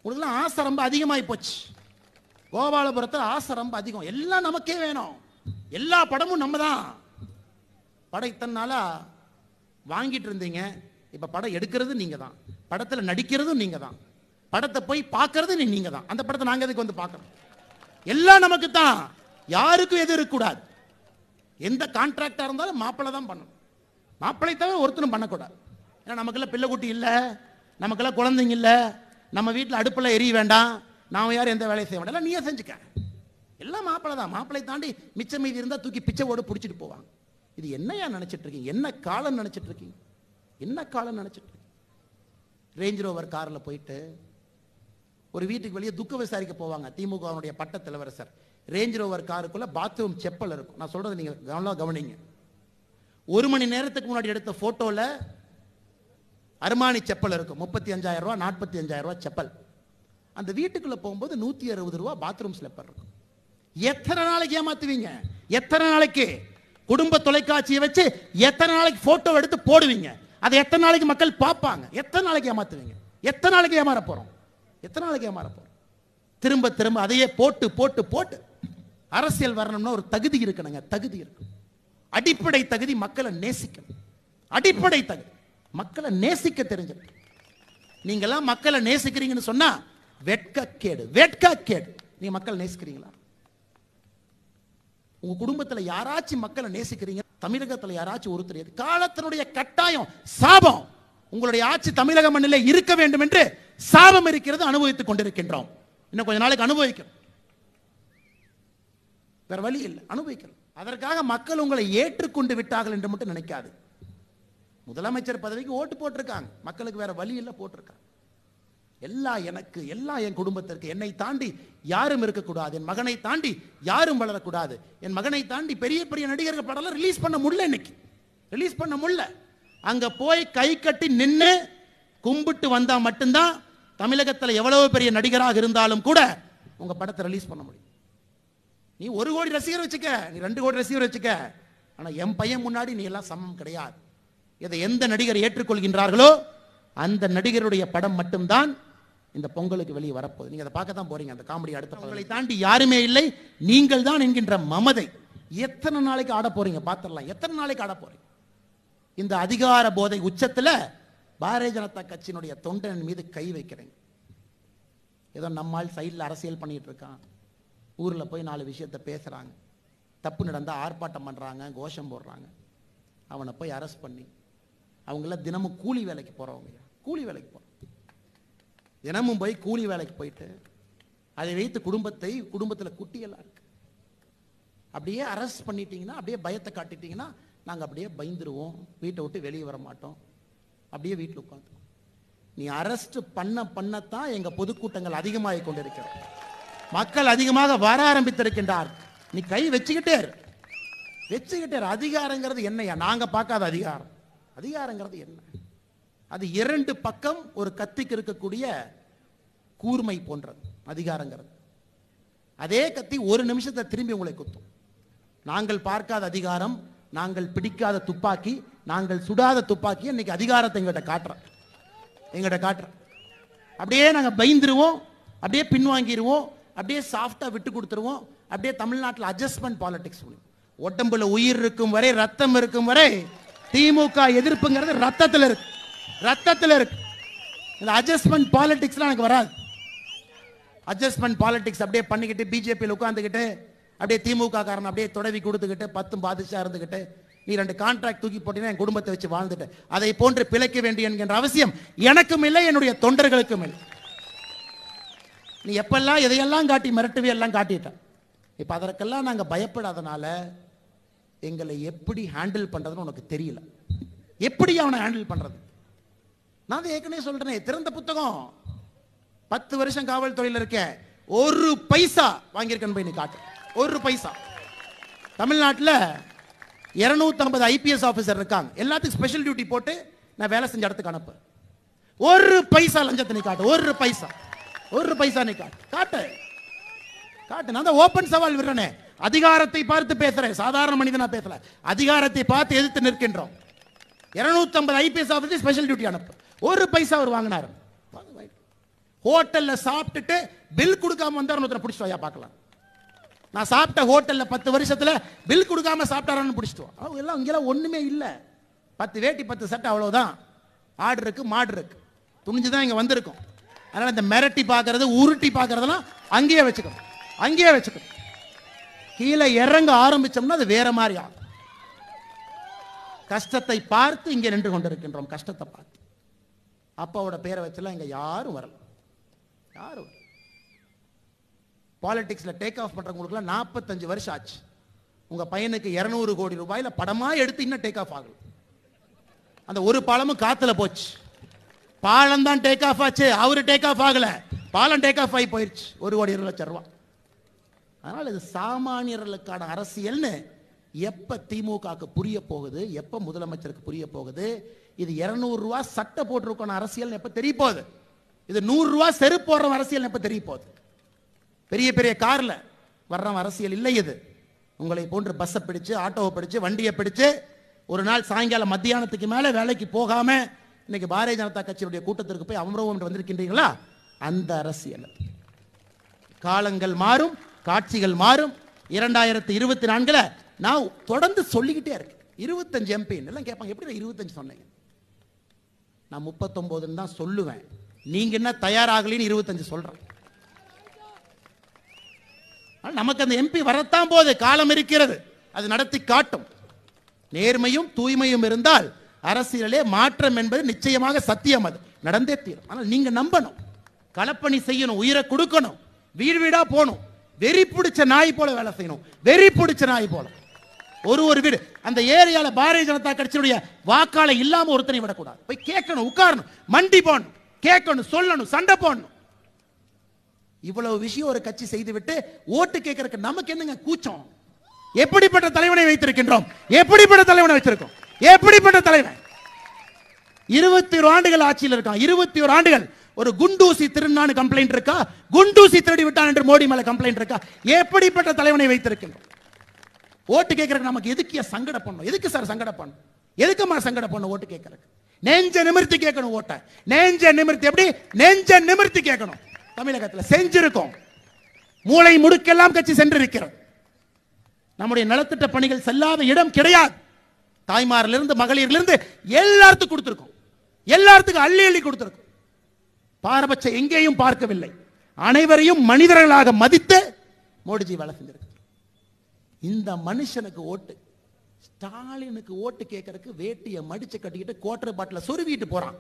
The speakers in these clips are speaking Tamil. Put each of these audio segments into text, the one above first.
உங்களுக்குலாம் ஆசை ரொம்ப அதிகமாகி போச்சு கோபாலபுரத்தில் ஆசை ரொம்ப அதிகம் எல்லாம் நமக்கே வேணும் எல்லா படமும் நம்ம தான் படம் இத்தனை நாளா வாங்கிட்டு இருந்தீங்க இப்போ படம் எடுக்கிறது நீங்க தான் படத்தில் நடிக்கிறதும் நீங்க தான் படத்தை போய் பார்க்கறது நீங்க தான் அந்த படத்தை நாங்கள் எதுக்கு வந்து பார்க்கறோம் எல்லாம் நமக்கு தான் யாருக்கும் எது இருக்கக்கூடாது எந்த கான்ட்ராக்டாக இருந்தாலும் மாப்பிள்ளை தான் பண்ணணும் மாப்பிள்ளை தவிர ஒருத்தரும் பண்ணக்கூடாது ஏன்னா நமக்கெல்லாம் பிள்ளை குட்டி இல்லை நமக்கெல்லாம் குழந்தைங்க இல்லை நம்ம வீட்டில் அடுப்பில் எரிய வேண்டாம் நாம் யாரும் எந்த வேலையும் செய்ய வேண்டாம் எல்லாம் நீயே செஞ்சுக்க எல்லாம் மாப்பிள்ளை தான் மாப்பிள்ளை தாண்டி மிச்சம் மீதி இருந்தால் தூக்கி பிச்சைவோடு பிடிச்சிட்டு போவாங்க இது என்னையா நினைச்சிட்டு இருக்கீங்க என்ன காலம் நினைச்சிட்டு இருக்கீங்க என்ன காலம் நினைச்சிட்டு இருக்கீங்க ரேஞ்ச் ரோவர் காரில் போயிட்டு ஒரு வீட்டுக்கு வெளியே துக்க விசாரிக்க போவாங்க திமுகவினுடைய பட்ட தலைவரசர் ரேஞ்ச் ரோவர் காருக்குள்ள பாத்ரூம் செப்பல் இருக்கும் நான் சொல்றது நீங்க கவனம் கவனிங்க ஒரு மணி நேரத்துக்கு முன்னாடி எடுத்த போட்டோல அருமானி செப்பல் இருக்கும் முப்பத்தி அஞ்சாயிரம் ரூபாய் நாற்பத்தி அஞ்சாயிரம் ரூபாய் செப்பல் அந்த வீட்டுக்குள்ள போகும்போது நூத்தி அறுபது ரூபாய் பாத்ரூம் ஸ்லிப்பர் இருக்கும் எத்தனை நாளைக்கு ஏமாத்துவீங்க எத்தனை நாளைக்கு குடும்ப தொலைக்காட்சியை வச்சு எத்தனை நாளைக்கு போட்டோ எடுத்து போடுவீங்க அதை எத்தனை நாளைக்கு மக்கள் பார்ப்பாங்க எத்தனை நாளைக்கு ஏமாத்துவீங்க எத்தனை நாளைக்கு ஏமாற போறோம் எத்தனை நாளைக்கு ஏமாற போறோம் திரும்ப திரும்ப அதையே போட்டு போட்டு போட்டு அரசியல் வரணும்னா ஒரு தகுதி இருக்கணுங்க தகுதி இருக்கு அடிப்படை தகுதி மக்களை நேசிக்கணும் அடிப்படை தகுதி மக்களை நேசிக்க தெரிஞ்சிருக்கு நீங்கெல்லாம் மக்களை நேசிக்கிறீங்கன்னு சொன்னா வெட்கக்கேடு வெட்கக்கேடு நீங்க மக்களை நேசிக்கிறீங்களா உங்க குடும்பத்துல யாராச்சும் மக்களை நேசிக்கிறீங்க தமிழகத்துல யாராச்சும் ஒருத்தர் எது- காலத்தினுடைய கட்டாயம் சாபம் உங்களுடைய ஆட்சி தமிழக மண்ணிலே இருக்க வேண்டும் என்று சாபம் இருக்கிறது அனுபவித்துக் கொண்டிருக்கின்றோம் இன்னும் கொஞ்ச நாளைக்கு அனுபவிக்கணும் வேற வழி இல்லை அனுபவிக்கணும் அதற்காக மக்கள் உங்களை ஏற்றுக்கொண்டு விட்டார்கள் என்று மட்டும் நினைக்காது முதலமைச்சர் பதவிக்கு ஓட்டு போட்டிருக்காங்க மக்களுக்கு வேற வழி இல்லை போட்டிருக்காங்க எல்லாம் எனக்கு எல்லாம் என் குடும்பத்திற்கு என்னை தாண்டி யாரும் இருக்கக்கூடாது என் மகனை தாண்டி யாரும் வளரக்கூடாது என் மகனை தாண்டி பெரிய பெரிய நடிகர்கள் படம்லாம் ரிலீஸ் பண்ண முடியல இன்னைக்கு ரிலீஸ் பண்ண முடியல அங்க போய் கை கட்டி நின்னு கும்பிட்டு வந்தா மட்டும்தான் தமிழகத்துல எவ்வளவு பெரிய நடிகராக இருந்தாலும் கூட உங்க படத்தை ரிலீஸ் பண்ண முடியும் நீ ஒரு கோடி ரசிகர் வச்சுக்க நீ ரெண்டு கோடி ரசிகர் வச்சுக்க ஆனா என் பையன் முன்னாடி நீ எல்லாம் சமம் கிடையாது இதை எந்த நடிகர் ஏற்றுக்கொள்கின்றார்களோ அந்த நடிகருடைய படம் மட்டும்தான் இந்த பொங்கலுக்கு வெளியே வரப்போகுது நீங்க அதை பார்க்க தான் போறீங்க அந்த காமெடி அடுத்த உங்களை தாண்டி யாருமே இல்லை நீங்கள் தான் என்கின்ற மமதை எத்தனை நாளைக்கு ஆட போறீங்க பார்த்துடலாம் எத்தனை நாளைக்கு ஆட போறீங்க இந்த அதிகார போதை உச்சத்துல பாரதிய ஜனதா கட்சியினுடைய தொண்டன் மீது கை வைக்கிறீங்க ஏதோ நம்மால் சைடில் அரசியல் பண்ணிட்டு இருக்கான் ஊரில் போய் நாலு விஷயத்த பேசுகிறாங்க தப்பு நடந்தால் ஆர்ப்பாட்டம் பண்ணுறாங்க கோஷம் போடுறாங்க அவனை போய் அரெஸ்ட் பண்ணி அவங்களாம் தினமும் கூலி வேலைக்கு போகிறவங்க கூலி வேலைக்கு போகிறோம் தினமும் போய் கூலி வேலைக்கு போயிட்டு அதை வைத்து குடும்பத்தை குடும்பத்தில் குட்டியெல்லாம் இருக்கு அப்படியே அரெஸ்ட் பண்ணிட்டீங்கன்னா அப்படியே பயத்தை காட்டிட்டீங்கன்னா நாங்கள் அப்படியே பயந்துருவோம் வீட்டை விட்டு வெளியே வர மாட்டோம் அப்படியே வீட்டில் உட்காந்து நீ அரெஸ்ட் பண்ண பண்ணத்தான் எங்க பொதுக்கூட்டங்கள் அதிகமாகி கொண்டிருக்கிறது மக்கள் அதிகமாக வர ஆரம்பித்திருக்கின்றார் நீ கை வச்சுக்கிட்டே இரு வச்சுக்கிட்டே இரு. அதிகாரங்கிறது என்னையா நாங்க பார்க்காத அதிகாரம் அதிகாரங்கிறது என்ன அது இரண்டு பக்கம் ஒரு கத்திக்கு இருக்கக்கூடிய கூர்மை போன்றது அதிகாரங்கிறது அதே கத்தி ஒரு நிமிஷத்தை திரும்பி உங்களை குத்தும் நாங்கள் பார்க்காத அதிகாரம் நாங்கள் பிடிக்காத துப்பாக்கி நாங்கள் சுடாத துப்பாக்கி இன்னைக்கு அதிகாரத்தை எங்கிட்ட காட்டுறோம் எங்கிட்ட காட்டுறோம் அப்படியே நாங்கள் பயந்துருவோம் அப்படியே பின்வாங்கிடுவோம் அப்படியே சாஃப்டா விட்டு கொடுத்துருவோம் அப்படியே தமிழ்நாட்டில் அட்ஜஸ்ட்மெண்ட் பாலிடிக்ஸ் உடம்புல உயிர் இருக்கும் வரை ரத்தம் இருக்கும் வரை திமுக எதிர்ப்புங்கிறது ரத்தத்தில் இருக்கு ரத்தத்தில் இருக்கு இந்த அட்ஜஸ்ட்மெண்ட் பாலிடிக்ஸ்லாம் எனக்கு வராது அட்ஜஸ்ட்மெண்ட் பாலிடிக்ஸ் அப்படியே பண்ணிக்கிட்டு பிஜேபியில் உட்காந்துக்கிட்டு அப்படியே திமுக காரன் அப்படியே தொடவி கொடுத்துக்கிட்டு பத்தும் பாதிச்சா இருந்துக்கிட்டு நீ ரெண்டு கான்ட்ராக்ட் தூக்கி போட்டீங்கன்னா என் குடும்பத்தை வச்சு வாழ்ந்துட்டு அதை போன்று பிழைக்க வேண்டிய என்கின்ற அவசியம் எனக்கும் இல்லை என்னுடைய தொண்டர்களுக்கும் இல்லை நீ எப்பெல்லாம் எதையெல்லாம் காட்டி மிரட்டுவே எல்லாம் காட்டிட்ட இப்போ அதற்கெல்லாம் நாங்கள் பயப்படாதனால எங்களை எப்படி ஹேண்டில் பண்றதுன்னு உனக்கு தெரியல எப்படி அவனை ஹேண்டில் பண்றது நான் அதை ஏற்கனவே சொல்றேனே திறந்த புத்தகம் பத்து வருஷம் காவல்துறையில் இருக்க ஒரு பைசா வாங்கியிருக்கேன் போய் நீ காட்டு ஒரு பைசா தமிழ்நாட்டில் இருநூத்தம்பது ஐபிஎஸ் ஆஃபீஸர் இருக்காங்க எல்லாத்துக்கும் ஸ்பெஷல் டியூட்டி போட்டு நான் வேலை செஞ்ச இடத்துக்கு அனுப்பு ஒரு பைசா லஞ்சத்தை நீ காட்டு ஒரு பைசா ஒரு பைசா நீ காட்டு காட்டு காட்டு நான் தான் ஓப்பன் சவால் விடுறேனே அதிகாரத்தை பார்த்து பேசுறேன் சாதாரண மனிதனா பேசல அதிகாரத்தை பார்த்து எதிர்த்து நிற்கின்றோம் 250 ஐபிஎஸ் ஆஃபீஸர் ஸ்பெஷல் டியூட்டி அனுப்பு ஒரு பைசா அவர் வாங்கினார் வாங்க, வாங்க. ஹோட்டல்ல சாப்பிட்டுட்டு பில் கொடுக்காம வந்தாருன்னு ஒருத்தரை பிடிச்சிட்டு வாயா பார்க்கலாம் நான் சாப்பிட்ட ஹோட்டல்ல பத்து வருஷத்துல பில் கொடுக்காம சாப்பிட்டாரான்னு பிடிச்சிட்டு வா. அவங்க எல்லாம் இங்கெல்லாம் ஒண்ணுமே இல்ல பத்து வேட்டி பத்து சட்டை அவ்வளவுதான் ஆடு இருக்கு மாடு இருக்கு துணிஞ்சு தான் இங்க வந்திருக்கோம் அதனால இந்த மிரட்டி பார்க்கறது உருட்டி பார்க்கறதெல்லாம் அங்கேயே வச்சுக்கணும் அங்கேயே வச்சுக்கணும் கீழே இறங்க ஆரம்பிச்சோம்னா அது வேற மாதிரி ஆகும் கஷ்டத்தை பார்த்து இங்கே நின்று கொண்டிருக்கின்றோம் கஷ்டத்தை பார்த்து அப்பாவோட பேரை வச்செல்லாம் இங்க யாரும் வரல யாரும் வரல பாலிடிக்ஸ்ல டேக் ஆஃப் பண்றவங்களுக்குலாம் நாற்பத்தஞ்சு வருஷம் ஆச்சு உங்க பையனுக்கு இருநூறு கோடி ரூபாயில படமா எடுத்து இன்னும் டேக் ஆஃப் ஆகல அந்த ஒரு பாலமும் காத்துல போச்சு பாலம் தான் டேக் ஆஃப் ஆச்சு அவரு டேக் ஆஃப் ஆகல பாலம் டேக் ஆஃப் ஆகி போயிருச்சு ஒரு கோடி இருபது லட்சம் ரூபாய் அதனால இது சாமானியர்களுக்கான அரசியல்னு எப்ப திமுகவுக்கு புரிய போகுது எப்ப முதலமைச்சருக்கு புரிய போகுது இது 200 ரூபா சட்டை போட்டிருக்கான அரசியல் எப்ப தெரிய போகுது இது நூறு ரூபா செருப்பு போடுற அரசியல் எப்ப தெரிய போகுது பெரிய பெரிய கார்ல வர்ற அரசியல் இல்லை இது உங்களை போன்று பஸ்ஸை பிடிச்சு ஆட்டோவை பிடிச்சு வண்டியை பிடிச்சு ஒரு நாள் சாயங்காலம் மத்தியானத்துக்கு மேல வேலைக்கு போகாம இன்னைக்கு பாரதிய ஜனதா கட்சியுடைய கூட்டத்திற்கு போய் அமரவும் என்று வந்திருக்கின்றீங்களா அந்த அரசியல் அது. காலங்கள் மாறும் காட்சிகள் மாறும் இரண்டாயிரத்தி இருபத்தி நான்குல நான் தொடர்ந்து சொல்லிக்கிட்டே இருக்கேன் இருபத்தஞ்சு எம்பி எல்லாம் கேட்பாங்க எப்படி இருபத்தஞ்சு சொன்னீங்க நான் முப்பத்தொன்பதுன்னு தான் சொல்லுவேன் நீங்க என்ன தயாராகலின்னு இருபத்தஞ்சு சொல்றேன் ஆனா நமக்கு அந்த எம்பி வரத்தான் போது காலம் இருக்கிறது அது நடத்தி காட்டும் நேர்மையும் தூய்மையும் இருந்தால் அரசியலே மாற்றம் என்பது நிச்சயமாக சத்தியம் அது நடந்தே தீரும் ஆனால் நீங்க நம்பணும் களப்பணி செய்யணும் உயிரை கொடுக்கணும் வீடு வீடா போகணும் வெறி பிடிச்ச நாய் போல வேலை செய்யணும் வெறி பிடிச்ச நாய் போல ஒரு ஒரு வீடு அந்த ஏரியால பாரதிய ஜனதா கட்சியுடைய வாக்காளை இல்லாம ஒருத்தனை விடக்கூடாது போய் கேட்கணும் உட்காரணும் மண்டி போடணும் கேட்கணும் சொல்லணும் சண்டை போடணும் இவ்வளவு விஷயம் ஒரு கட்சி செய்துவிட்டு ஓட்டு கேட்கறதுக்கு நமக்கு என்னங்க கூச்சம் எப்படிப்பட்ட தலைவனை வைத்திருக்கின்றோம் எப்படிப்பட்ட தலைவனை வச்சிருக்கோம் எப்படிப்பட்ட தலைவன் இருபத்தி ஒரு ஆண்டுகள் ஆட்சியில் இருக்கான் இருபத்தி ஒரு ஆண்டுகள் ஒரு குண்டூசி திருநான்னு கம்ப்ளைண்ட் இருக்கா குண்டூசி திருடி விட்டான் என்று மோடி மேல கம்ப்ளைண்ட் இருக்கா எப்படிப்பட்ட தலைவனை வைத்திருக்கின்றோம் ஓட்டு கேட்கறதுக்கு நமக்கு எதுக்கு சங்கட பண்ணணும் எதுக்கு சார் சங்கட பண்ணணும் எதுக்குமா சங்கட பண்ணணும் ஓட்டு கேட்கறதுக்கு நெஞ்ச நிமிர்த்தி கேட்கணும் ஓட்ட நெஞ்ச நிமிர்த்தி எப்படி நெஞ்ச நிமிர்த்தி கேட்கணும் தமிழகத்துல செஞ்சிருக்கோம் மூளை முடுக்கெல்லாம் கட்சி சென்றிருக்கிறது நம்முடைய நலத்திட்ட பணிகள் செல்லாத இடம் கிடையாது தாய்மாரிலிருந்து மகளிரிலிருந்து எல்லாத்துக்கும் கொடுத்திருக்கோம் எல்லாத்துக்கும் அள்ளி அள்ளி கொடுத்திருக்கோம் பாரபட்சம் எங்கேயும் பார்க்கவில்லை அனைவரையும் மனிதர்களாக மதித்து மோடிஜி வேலை செஞ்சிருக்கு இந்த மனுஷனுக்கு ஓட்டு ஸ்டாலினுக்கு ஓட்டு கேட்கறதுக்கு வேட்டியை மடிச்சு கட்டிக்கிட்டு கோட்டர் பாட்டில சொருவிட்டு போறான்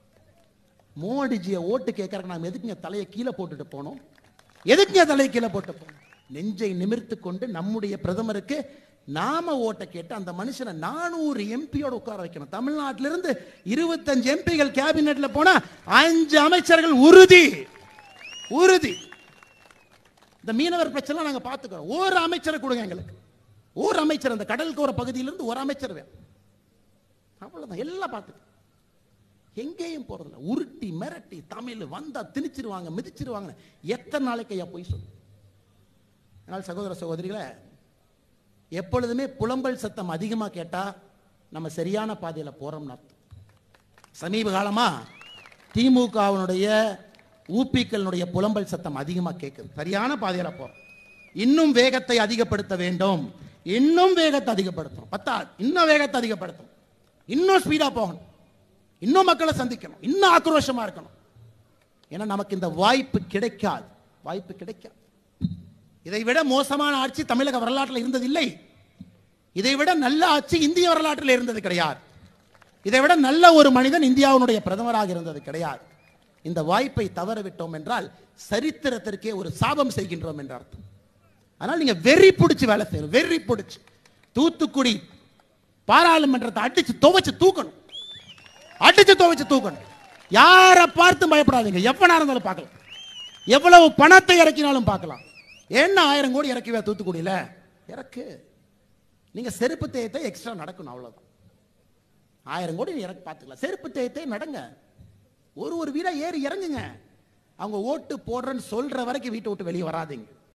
மோடிஜியை ஓட்டு கேட்கறதுக்கு நாம் எதுக்குங்க தலையை கீழே போட்டுட்டு போனோம் எதுக்குங்க தலையை கீழே போட்டு போனோம் நெஞ்சை நிமிர்த்து கொண்டு நம்முடைய பிரதமருக்கு நாம ஓட்டை கேட்டு அந்த மனுஷனை நானூறு எம்பியோட உட்கார வைக்கணும் தமிழ்நாட்டிலிருந்து இருபத்தஞ்சு எம்பிகள் கேபினெட்ல போனா அஞ்சு அமைச்சர்கள் உறுதி உறுதி இந்த மீனவர் பிரச்சனை நாங்க பார்த்துக்கிறோம் ஒரு அமைச்சரை கொடுங்க எங்களுக்கு ஒரு அமைச்சர் அந்த கடல்கோர பகுதியிலிருந்து ஒரு அமைச்சர் வேணும் அவ்வளவுதான் எல்லாம் பார்த்துக்கோ எங்கேயும் போறதில்ல உருட்டி மிரட்டி தமிழ் வந்தா திணிச்சிருவாங்க மிதிச்சிருவாங்க எத்தனை நாளைக்கு ஐயா போய் சொல்லு அதனால் சகோதர சகோதரிகளை எப்பொழுதுமே புலம்பல் சத்தம் அதிகமாக கேட்டா நம்ம சரியான பாதையில போறோம்னு அர்த்தம் சமீப காலமா திமுகவினுடைய ஊப்பிக்களுடைய புலம்பல் சத்தம் அதிகமா கேட்குது சரியான பாதையில போறோம் இன்னும் வேகத்தை அதிகப்படுத்த வேண்டும் இன்னும் வேகத்தை அதிகப்படுத்தணும் பத்தா இன்னும் வேகத்தை அதிகப்படுத்தணும் இன்னும் ஸ்பீடா போகணும் இன்னும் மக்களை சந்திக்கணும் இன்னும் ஆக்ரோஷமா இருக்கணும் ஏன்னா நமக்கு இந்த வாய்ப்பு கிடைக்காது வாய்ப்பு கிடைக்காது இதை விட மோசமான ஆட்சி தமிழக வரலாற்றில் இருந்ததில்லை இதை விட நல்ல ஆட்சி இந்திய வரலாற்றில் இருந்தது கிடையாது இதை விட நல்ல ஒரு மனிதன் இந்தியாவினுடைய பிரதமராக இருந்தது கிடையாது இந்த வாய்ப்பை தவற விட்டோம் என்றால் சரித்திரத்திற்கே ஒரு சாபம் செய்கின்றோம் என்ற அர்த்தம் அதனால் நீங்க வெறி பிடிச்சு வேலை செய்யணும் வெறி பிடிச்சு தூத்துக்குடி பாராளுமன்றத்தை அடிச்சு துவைச்சு தூக்கணும் அடிச்சு துவைச்சு தூக்கணும் யாரை பார்த்து பயப்படாதீங்க எவ்வளவு இருந்தாலும் பார்க்கலாம் எவ்வளவு பணத்தை இறக்கினாலும் பார்க்கலாம் என்ன ஆயிரம் கோடி இறக்குவே தூத்துக்குடியில இறக்கு நீங்க செருப்பு தேயத்தை எக்ஸ்ட்ரா நடக்கணும் அவ்வளவுதான் ஆயிரம் கோடி இறக்கு பார்த்துக்கலாம் செருப்பு தேயத்தை நடங்க ஒரு ஒரு வீடா ஏறி இறங்குங்க அவங்க ஓட்டு போடுறேன்னு சொல்ற வரைக்கும் வீட்டை விட்டு வெளியே வராதீங்க